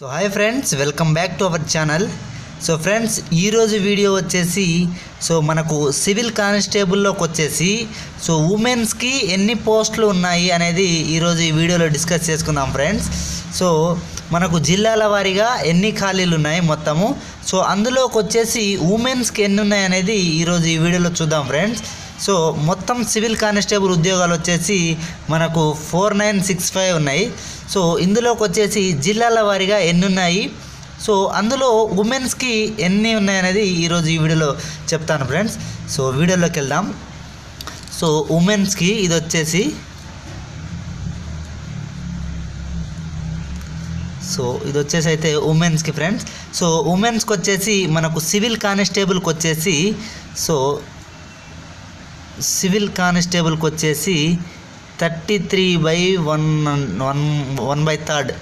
so hi friends welcome back to our channel so friends ఈరోజు video వచ్చేసి so మనకు civil కానిస్టేబుల్లోకి వచ్చేసి సో ఉమెన్స్కి ఎన్ని పోస్టులు ఉన్నాయి అనేది ఈరోజు ఈ వీడియోలో డిస్కస్ చేసుకుందాం ఫ్రెండ్స్ సో మనకు జిల్లాల వారీగా ఎన్ని ఖాళీలు ఉన్నాయి మొత్తము సో అందులోకి వచ్చేసి ఉమెన్స్కి ఎన్ని ఉన్నాయి అనేది ఈరోజు ఈ వీడియోలో చూద్దాం ఫ్రెండ్స్ సో మొత్తం సివిల్ కానిస్టేబుల్ ఉద్యోగాలు వచ్చేసి మనకు ఫోర్ నైన్ సిక్స్ ఫైవ్ ఉన్నాయి సో ఇందులోకి వచ్చేసి జిల్లాల వారీగా ఎన్ని ఉన్నాయి సో అందులో ఉమెన్స్కి ఎన్ని ఉన్నాయి అనేది ఈరోజు ఈ వీడియోలో చెప్తాను ఫ్రెండ్స్ సో వీడియోలోకి వెళ్దాం సో ఉమెన్స్కి ఇది వచ్చేసి సో ఇది వచ్చేసి అయితే ఉమెన్స్కి ఫ్రెండ్స్ సో ఉమెన్స్కి వచ్చేసి మనకు సివిల్ కానిస్టేబుల్కి వచ్చేసి సో సివిల్ కానిస్టేబుల్కి వచ్చేసి thirty three by one one one by third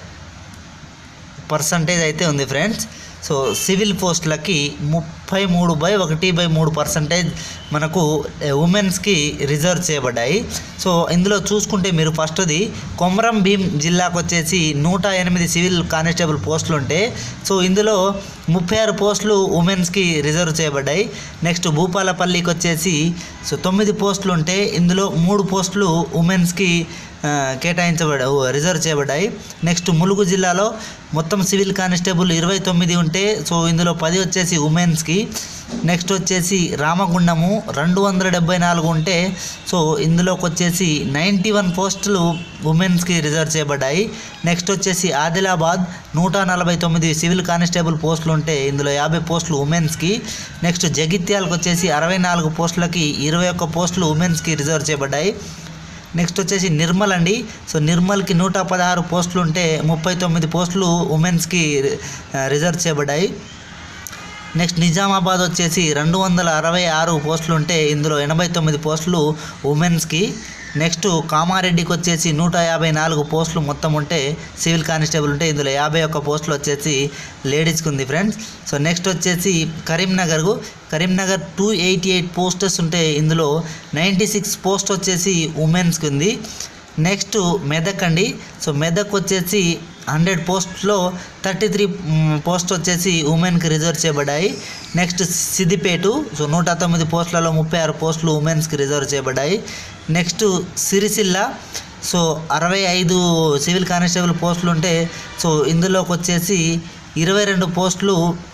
percentage అయితే ఉంది ఫ్రెండ్స్ సో సివిల్ పోస్టులకి ముప్పై మూడు బై ఒకటి బై మూడు పర్సంటేజ్ మనకు ఉమెన్స్కి రిజర్వ్ చేయబడ్డాయి సో ఇందులో చూసుకుంటే మీరు ఫస్ట్ది కొమరం భీం జిల్లాకు వచ్చేసి నూట ఎనిమిది సివిల్ కానిస్టేబుల్ పోస్టులు ఉంటే సో ఇందులో ముప్పై ఆరు పోస్టులు ఉమెన్స్కి రిజర్వ్ చేయబడ్డాయి నెక్స్ట్ భూపాలపల్లికి వచ్చేసి సో తొమ్మిది పోస్టులు ఉంటే ఇందులో మూడు పోస్టులు ఉమెన్స్కి ఆ, కేటాయించబడ రిజర్వ్ చేయబడ్డాయి నెక్స్ట్ ములుగు జిల్లాలో మొత్తం సివిల్ కానిస్టేబుల్ ఇరవై తొమ్మిది ఉంటే సో ఇందులో పది వచ్చేసి ఉమెన్స్కి నెక్స్ట్ వచ్చేసి రామగుండము రెండు వందల డెబ్బై నాలుగు ఉంటే సో ఇందులోకి వచ్చేసి నైంటీ వన్ పోస్టులు ఉమెన్స్కి రిజర్వ్ చేయబడ్డాయి నెక్స్ట్ వచ్చేసి ఆదిలాబాద్ నూట నలభై తొమ్మిది సివిల్ కానిస్టేబుల్ పోస్టులు ఉంటే ఇందులో యాభై పోస్టులు ఉమెన్స్కి నెక్స్ట్ జగిత్యాలకు వచ్చేసి అరవై నాలుగు పోస్టులకి ఇరవై ఒక్క పోస్టులు ఉమెన్స్కి రిజర్వ్ చేయబడ్డాయి నెక్స్ట్ వచ్చేసి నిర్మల్ అండి సో నిర్మల్కి నూట పదహారు పోస్టులు ఉంటే ముప్పై తొమ్మిది పోస్టులు ఉమెన్స్కి ఆ, రిజర్వ్ చేయబడ్డాయి నెక్స్ట్ నిజామాబాద్ వచ్చేసి రెండు వందల అరవై ఆరు పోస్టులు ఉంటే ఇందులో ఎనభై తొమ్మిది పోస్టులు ఉమెన్స్కి నెక్స్ట్ కామారెడ్డికి వచ్చేసి నూట యాభై నాలుగు పోస్టులు మొత్తం ఉంటే సివిల్ కానిస్టేబుల్ ఉంటే ఇందులో యాభై ఒక్క పోస్టులు వచ్చేసి లేడీస్కి ఉంది ఫ్రెండ్స్ సో నెక్స్ట్ వచ్చేసి కరీంనగర్కు Karimnagar two eighty eight posters ఉంటే ఇందులో నైంటీ సిక్స్ పోస్ట్ వచ్చేసి ఉమెన్స్కి ఉంది నెక్స్ట్ మెదక్ అండి సో మెదక్ వచ్చేసి హండ్రెడ్ పోస్ట్లో థర్టీ త్రీ పోస్ట్ వచ్చేసి ఉమెన్కి రిజర్వ్ చేయబడ్డాయి నెక్స్ట్ సిద్దిపేటు సో నూట తొమ్మిది పోస్టులలో ముప్పై ఆరు పోస్టులు ఉమెన్స్కి రిజర్వ్ చేయబడ్డాయి నెక్స్ట్ సిరిసిల్ల సో అరవై ఐదు సివిల్ కానిస్టేబుల్ పోస్టులు ఉంటే సో ఇందులోకి వచ్చేసి ఇరవై రెండు పోస్టులు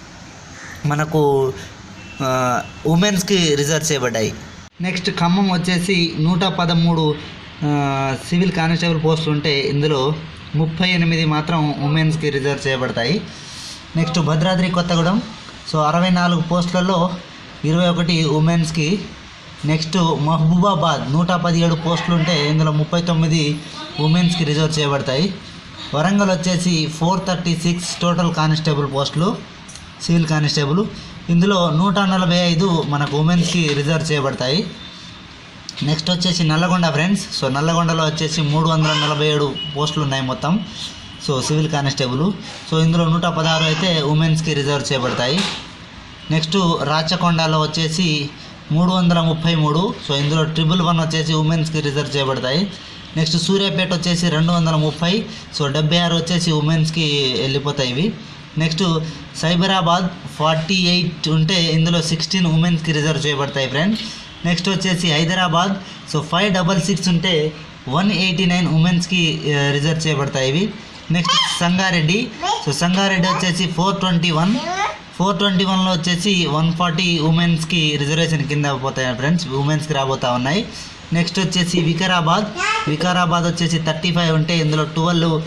మనకు ఆ, ఉమెన్స్కి రిజర్వ్ చేయబడ్డాయి నెక్స్ట్ ఖమ్మం వచ్చేసి నూట పదమూడు ఆ, సివిల్ కానిస్టేబుల్ పోస్టులు ఉంటే ఇందులో ముప్పై ఎనిమిది మాత్రం ఉమెన్స్కి రిజర్వ్ చేయబడతాయి నెక్స్ట్ భద్రాద్రి కొత్తగూడెం సో అరవై నాలుగు పోస్టులలో ఇరవై ఒకటి ఉమెన్స్కి నెక్స్ట్ మహబూబాబాద్ నూట పదిహేడు పోస్టులు ఉంటే ఇందులో ముప్పై తొమ్మిది ఉమెన్స్కి రిజర్వ్ చేయబడతాయి వరంగల్ వచ్చేసి four thirty six total constable పోస్టులు సివిల్ కానిస్టేబుల్ ఇందులో నూట నలభై ఐదు మనకు ఉమెన్స్కి రిజర్వ్ చేయబడతాయి నెక్స్ట్ వచ్చేసి నల్లగొండ ఫ్రెండ్స్ సో నల్లగొండలో వచ్చేసి మూడు వందల నలభై ఏడు పోస్టులు ఉన్నాయి మొత్తం సో సివిల్ కానిస్టేబుల్ సో ఇందులో నూట పదహారు అయితే ఉమెన్స్కి రిజర్వ్ చేయబడతాయి నెక్స్ట్ రాచకొండలో వచ్చేసి మూడు వందల ముప్పై మూడు సో ఇందులో ట్రిపుల్ వన్ వచ్చేసి ఉమెన్స్కి రిజర్వ్ చేయబడతాయి నెక్స్ట్ సూర్యాపేట వచ్చేసి రెండు వందల ముప్పై సో డెబ్బై ఆరు వచ్చేసి ఉమెన్స్కి వెళ్ళిపోతాయి ఇవి నెక్స్ట్ సైబరాబాద్ ఫార్టీ ఎయిట్ ఉంటే ఇందులో సిక్స్టీన్ ఉమెన్స్కి రిజర్వ్ చేయబడతాయి ఫ్రెండ్స్ నెక్స్ట్ వచ్చేసి Hyderabad so five double six ఉంటే వన్ ఎయిటీ నైన్ ఉమెన్స్కి రిజర్వ్ చేయబడతాయి ఇవి నెక్స్ట్ సంగారెడ్డి సో సంగారెడ్డి వచ్చేసి four twenty one four twenty వన్లో వచ్చేసి వన్ ఫార్టీ ఉమెన్స్కి రిజర్వేషన్ కింద పోతాయి ఫ్రెండ్స్ ఉమెన్స్కి రాబోతా ఉన్నాయి నెక్స్ట్ వచ్చేసి వికారాబాద్ వికారాబాద్ వచ్చేసి థర్టీ ఫైవ్ ఉంటే ఇందులో ట్వెల్వ్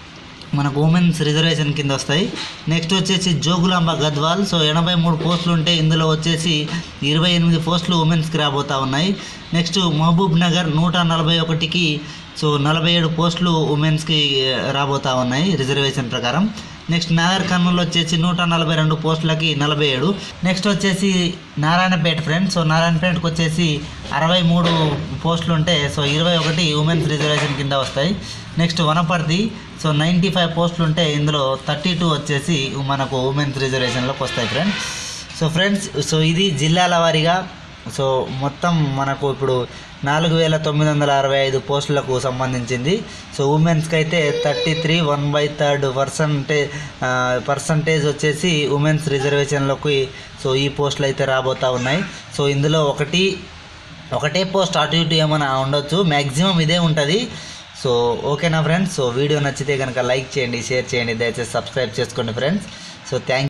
మనకు ఉమెన్స్ రిజర్వేషన్ కింద వస్తాయి నెక్స్ట్ వచ్చేసి జోగులాంబ గద్వాల్ సో ఎనభై మూడు పోస్టులు ఉంటే ఇందులో వచ్చేసి ఇరవై ఎనిమిది పోస్టులు ఉమెన్స్కి రాబోతా ఉన్నాయి నెక్స్ట్ మహబూబ్ నగర్ నూట నలభై ఒకటికి సో నలభై ఏడు పోస్టులు ఉమెన్స్కి రాబోతా ఉన్నాయి రిజర్వేషన్ ప్రకారం నెక్స్ట్ నాగర్ కర్నూలు వచ్చేసి నూట నలభై రెండు పోస్టులకి నలభై ఏడు నెక్స్ట్ వచ్చేసి నారాయణపేట ఫ్రెండ్స్ సో నారాయణపేటకు వచ్చేసి అరవై మూడు పోస్టులు ఉంటే సో ఇరవై ఒకటి ఉమెన్స్ రిజర్వేషన్ కింద వస్తాయి next Wanaparthy so ninety five పోస్టులు ఉంటే ఇందులో థర్టీ టూ వచ్చేసి మనకు ఉమెన్స్ రిజర్వేషన్లోకి వస్తాయి ఫ్రెండ్స్ సో ఫ్రెండ్స్ సో ఇది జిల్లాల వారీగా సో మొత్తం మనకు ఇప్పుడు నాలుగు వేల తొమ్మిది వందల అరవై ఐదు పోస్టులకు సంబంధించింది సో ఉమెన్స్కి అయితే thirty three one by third percentage percentage వచ్చేసి ఉమెన్స్ రిజర్వేషన్లోకి సో ఈ పోస్టులు అయితే రాబోతూ ఉన్నాయి సో ఇందులో ఒకటి ఒకటే పోస్ట్ అటు ఇటు ఏమైనా ఉండొచ్చు మ్యాక్సిమం ఇదే ఉంటుంది సో ఓకేనా ఫ్రెండ్స్ సో వీడియో నచ్చితే కనుక లైక్ చేయండి షేర్ చేయండి దయచేసి సబ్స్క్రైబ్ చేసుకోండి ఫ్రెండ్స్ సో థ్యాంక్